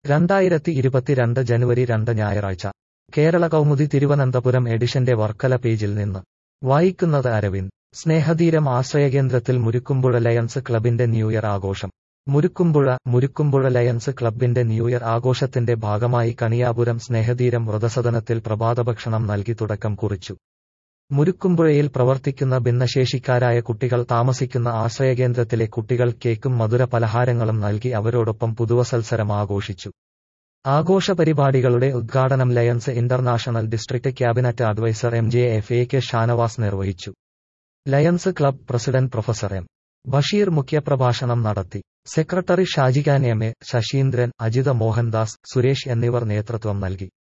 രണ്ടായിരത്തി ഇരുപത്തിരണ്ട് ജനുവരി രണ്ട് ഞായറാഴ്ച കേരള കൗമുദി തിരുവനന്തപുരം എഡിഷന്റെ വർക്കല പേജിൽ നിന്ന് വായിക്കുന്നത് അരവിന്ദ് സ്നേഹതീരം ആശ്രയകേന്ദ്രത്തിൽ മുരുക്കുമ്പുഴ ലയൺസ് ക്ലബിന്റെ ന്യൂ ഇയർ ആഘോഷം മുരുക്കുമ്പുഴ മുരുക്കുമ്പുഴ ലയൺസ് ക്ലബിന്റെ ന്യൂ ഇയർ ആഘോഷത്തിന്റെ ഭാഗമായി കണിയാപുരം സ്നേഹതീരം വൃതസദനത്തിൽ പ്രഭാതഭക്ഷണം നൽകി തുടക്കം കുറിച്ചു മുരുക്കുമ്പുഴയിൽ പ്രവർത്തിക്കുന്ന ഭിന്നശേഷിക്കാരായ കുട്ടികൾ താമസിക്കുന്ന ആശ്രയകേന്ദ്രത്തിലെ കുട്ടികൾ കേക്കും മധുര പലഹാരങ്ങളും നൽകി അവരോടൊപ്പം പുതുവത്സരം ആഘോഷിച്ചു ആഘോഷ പരിപാടികളുടെ ഉദ്ഘാടനം Lions international district cabinet adviser M J F A K Shanavas നിർവഹിച്ചു Lions club president professor M Basheer മുഖ്യപ്രഭാഷണം നടത്തി secretary Shajikhan M A Sasheendran Ajitha Mohandas Suresh എന്നിവർ നേതൃത്വം നൽകി